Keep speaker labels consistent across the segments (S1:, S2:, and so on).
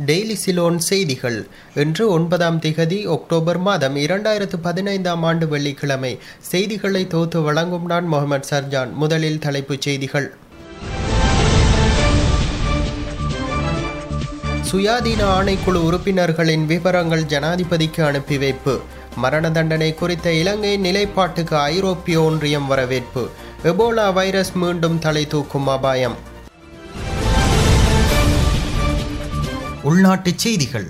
S1: daily Ceylon செய்திகள் இன்று ஒன்பதாம் திகதி அக்டோபர் மாதம் இரண்டாயிரத்து பதினைந்தாம் ஆண்டு வெள்ளிக்கிழமை செய்திகளை தொகுத்து வழங்கும் நான் முகமது சர்ஜான் முதலில் தலைப்புச் செய்திகள் சுயாதீன ஆணைக்குழு உறுப்பினர்களின் விவரங்கள் ஜனாதிபதிக்கு அனுப்பி வைப்பு மரண தண்டனை குறித்த இலங்கை நிலைப்பாட்டுக்கு ஐரோப்பிய ஒன்றியம் வரவேற்பு எபோலா வைரஸ் மீண்டும் தலை தூக்கும் அபாயம் உள்நாட்டுச் செய்திகள்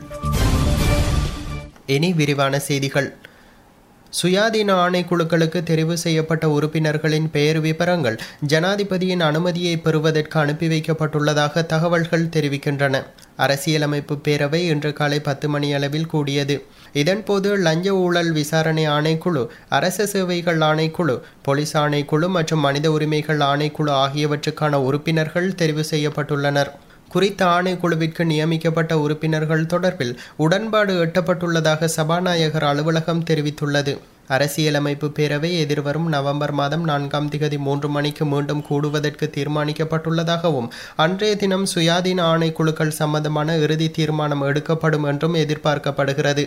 S1: இனி விரிவான செய்திகள் சுயாதீன ஆணைக்குழுக்களுக்கு தெரிவு செய்யப்பட்ட உறுப்பினர்களின் பெயர் விவரங்கள் ஜனாதிபதியின் அனுமதியை பெறுவதற்கு அனுப்பி வைக்கப்பட்டுள்ளதாக தகவல்கள் தெரிவிக்கின்றன அரசியலமைப்பு பேரவை இன்று காலை பத்து மணி அளவில் கூடியது இதன்போது லஞ்ச ஊழல் விசாரணை ஆணைக்குழு அரச சேவைகள் ஆணைக்குழு போலீஸ் ஆணைக்குழு மற்றும் மனித உரிமைகள் ஆணைக்குழு ஆகியவற்றுக்கான உறுப்பினர்கள் தெரிவு செய்யப்பட்டுள்ளனர் குறித்த ஆணைக்குழுவிற்கு நியமிக்கப்பட்ட உறுப்பினர்கள் தொடர்பில் உடன்பாடு எட்டப்பட்டுள்ளதாக சபாநாயகர் அலுவலகம் தெரிவித்துள்ளது அரசியலமைப்பு பேரவை எதிர்வரும் நவம்பர் மாதம் நான்காம் திகதி மூன்று மணிக்கு மீண்டும் கூடுவதற்கு தீர்மானிக்கப்பட்டுள்ளதாகவும் அன்றைய தினம் சுயாதீன ஆணைக்குழுக்கள் சம்பந்தமான இறுதி தீர்மானம் எடுக்கப்படும் என்றும் எதிர்பார்க்கப்படுகிறது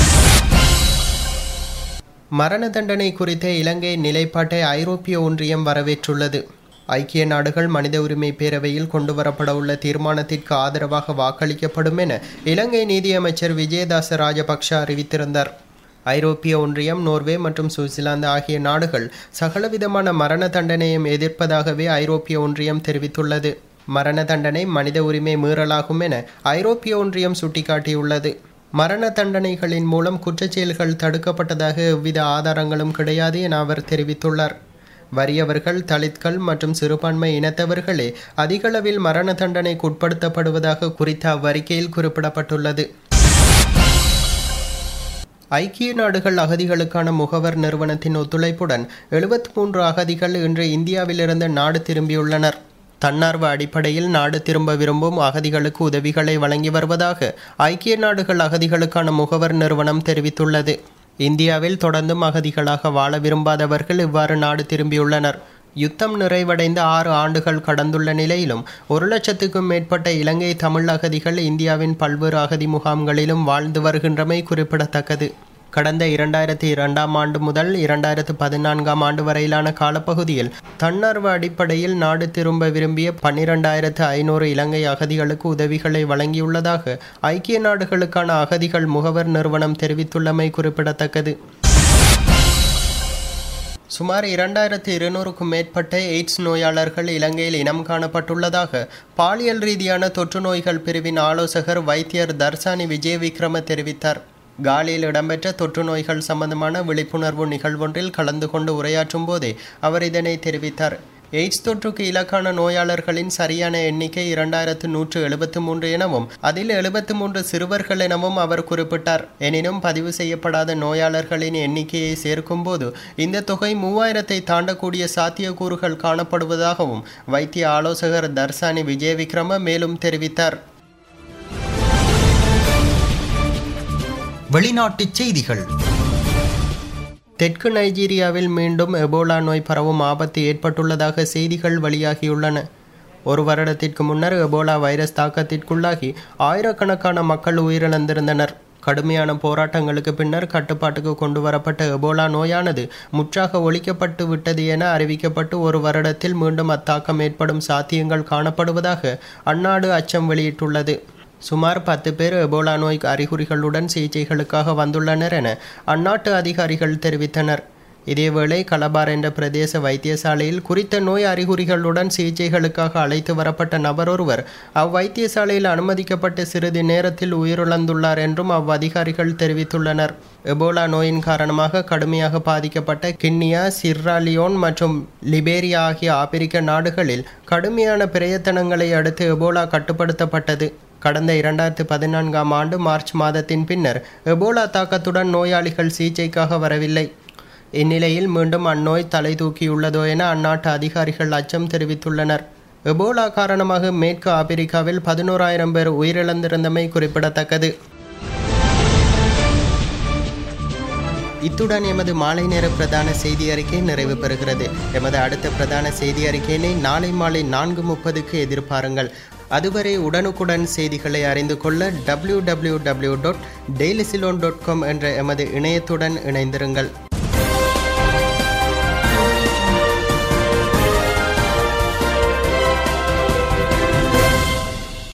S1: மரண தண்டனை குறித்த இலங்கை நிலைப்பாட்டை ஐரோப்பிய ஒன்றியம் வரவேற்றுள்ளது ஐக்கிய நாடுகள் மனித உரிமை பேரவையில் கொண்டுவரப்பட உள்ள தீர்மானத்திற்கு ஆதரவாக வாக்களிக்கப்படும் என இலங்கை நீதியமைச்சர் விஜயதாச ராஜபக்ஷ அறிவித்திருந்தார் ஐரோப்பிய ஒன்றியம் நோர்வே மற்றும் சுவிட்சர்லாந்து ஆகிய நாடுகள் சகலவிதமான மரண தண்டனையும் எதிர்ப்பதாகவே ஐரோப்பிய ஒன்றியம் தெரிவித்துள்ளது மரண தண்டனை மனித உரிமை மீறலாகும் என ஐரோப்பிய ஒன்றியம் சுட்டிக்காட்டியுள்ளது மரண தண்டனைகளின் மூலம் குற்றச்செயல்கள் தடுக்கப்பட்டதாக எவ்வித ஆதாரங்களும் கிடையாது என அவர் தெரிவித்துள்ளார் வறியவர்கள் தலித்கள் மற்றும் சிறுபான்மை இனத்தவர்களே அதிகளவில் மரண தண்டனைக்கு உட்படுத்தப்படுவதாக குறித்த அவ்வறிக்கையில் குறிப்பிடப்பட்டுள்ளது ஐக்கிய நாடுகள் அகதிகளுக்கான முகவர் நிறுவனத்தின் ஒத்துழைப்புடன் எழுபத்தி மூன்று அகதிகள் இன்று இந்தியாவிலிருந்து நாடு திரும்பியுள்ளனர் தன்னார்வ அடிப்படையில் நாடு திரும்ப விரும்பும் அகதிகளுக்கு உதவிகளை வழங்கி வருவதாக ஐக்கிய நாடுகள் அகதிகளுக்கான முகவர் நிறுவனம் தெரிவித்துள்ளது இந்தியாவில் தொடர்ந்தும் அகதிகளாக வாழ விரும்பாதவர்கள் இவ்வாறு நாடு திரும்பியுள்ளனர் யுத்தம் நிறைவடைந்த ஆறு ஆண்டுகள் கடந்துள்ள நிலையிலும் ஒரு லட்சத்துக்கும் மேற்பட்ட இலங்கை தமிழ் அகதிகள் இந்தியாவின் பல்வேறு அகதி முகாம்களிலும் வாழ்ந்து வருகின்றமை குறிப்பிடத்தக்கது கடந்த இரண்டாயிரத்தி இரண்டாம் ஆண்டு முதல் இரண்டாயிரத்து பதினான்காம் ஆண்டு வரையிலான காலப்பகுதியில் தன்னார்வ அடிப்படையில் நாடு திரும்ப விரும்பிய பன்னிரெண்டாயிரத்து ஐநூறு இலங்கை அகதிகளுக்கு உதவிகளை வழங்கியுள்ளதாக ஐக்கிய நாடுகளுக்கான அகதிகள் முகவர் நிறுவனம் தெரிவித்துள்ளமை குறிப்பிடத்தக்கது சுமார் இரண்டாயிரத்து இருநூறுக்கும் மேற்பட்ட எய்ட்ஸ் நோயாளர்கள் இலங்கையில் இனம் காணப்பட்டுள்ளதாக பாலியல் ரீதியான தொற்று நோய்கள் பிரிவின் ஆலோசகர் வைத்தியர் தர்சானி விஜய விக்ரம தெரிவித்தார் காலியில் இடம்பெற்ற தொற்று நோய்கள் சம்பந்தமான விழிப்புணர்வு நிகழ்வொன்றில் கலந்து கொண்டு உரையாற்றும் போதே அவர் இதனை தெரிவித்தார் எய்ட்ஸ் தொற்றுக்கு இலக்கான நோயாளர்களின் சரியான எண்ணிக்கை இரண்டாயிரத்து நூற்று எழுபத்து மூன்று எனவும் அதில் எழுபத்து மூன்று சிறுவர்கள் எனவும் அவர் குறிப்பிட்டார் எனினும் பதிவு செய்யப்படாத நோயாளர்களின் எண்ணிக்கையை சேர்க்கும்போது இந்த தொகை மூவாயிரத்தை தாண்டக்கூடிய சாத்தியக்கூறுகள் காணப்படுவதாகவும் வைத்திய ஆலோசகர் தர்சானி விஜய விக்ரம மேலும் தெரிவித்தார் வெளிநாட்டுச் செய்திகள் தெற்கு நைஜீரியாவில் மீண்டும் எபோலா நோய் பரவும் ஆபத்து ஏற்பட்டுள்ளதாக செய்திகள் வெளியாகியுள்ளன ஒரு வருடத்திற்கு முன்னர் எபோலா வைரஸ் தாக்கத்திற்குள்ளாகி ஆயிரக்கணக்கான மக்கள் உயிரிழந்திருந்தனர் கடுமையான போராட்டங்களுக்கு பின்னர் கட்டுப்பாட்டுக்கு கொண்டு வரப்பட்ட எபோலா நோயானது முற்றாக ஒழிக்கப்பட்டு விட்டது என அறிவிக்கப்பட்டு ஒரு வருடத்தில் மீண்டும் அத்தாக்கம் ஏற்படும் சாத்தியங்கள் காணப்படுவதாக அந்நாடு அச்சம் வெளியிட்டுள்ளது சுமார் பத்து பேர் எபோலா நோய் அறிகுறிகளுடன் சிகிச்சைகளுக்காக வந்துள்ளனர் என அந்நாட்டு அதிகாரிகள் தெரிவித்தனர் இதேவேளை கலபார் என்ற பிரதேச வைத்தியசாலையில் குறித்த நோய் அறிகுறிகளுடன் சிகிச்சைகளுக்காக அழைத்து வரப்பட்ட நபர் ஒருவர் அவ்வைத்தியசாலையில் அனுமதிக்கப்பட்ட சிறிது நேரத்தில் உயிரிழந்துள்ளார் என்றும் அவ்வதிகாரிகள் தெரிவித்துள்ளனர் எபோலா நோயின் காரணமாக கடுமையாக பாதிக்கப்பட்ட கிண்ணியா சிர்ராலியோன் மற்றும் லிபேரியா ஆகிய ஆப்பிரிக்க நாடுகளில் கடுமையான பிரயத்தனங்களை அடுத்து எபோலா கட்டுப்படுத்தப்பட்டது கடந்த இரண்டாயிரத்து பதினான்காம் ஆண்டு மார்ச் மாதத்தின் பின்னர் எபோலா தாக்கத்துடன் நோயாளிகள் சிகிச்சைக்காக வரவில்லை இந்நிலையில் மீண்டும் அந்நோய் தலை தூக்கியுள்ளதோ என அந்நாட்டு அதிகாரிகள் அச்சம் தெரிவித்துள்ளனர் எபோலா காரணமாக மேற்கு ஆப்பிரிக்காவில் பதினோராயிரம் பேர் உயிரிழந்திருந்தமை குறிப்பிடத்தக்கது இத்துடன் எமது மாலை நேர பிரதான செய்தி அறிக்கை நிறைவு பெறுகிறது எமது அடுத்த பிரதான செய்தி அறிக்கையினை நாளை மாலை நான்கு முப்பதுக்கு எதிர்பாருங்கள் அதுவரை உடனுக்குடன் செய்திகளை அறிந்து கொள்ள W W W dot dailyceylon dot com என்ற எமது இணையத்துடன் இணைந்திருங்கள்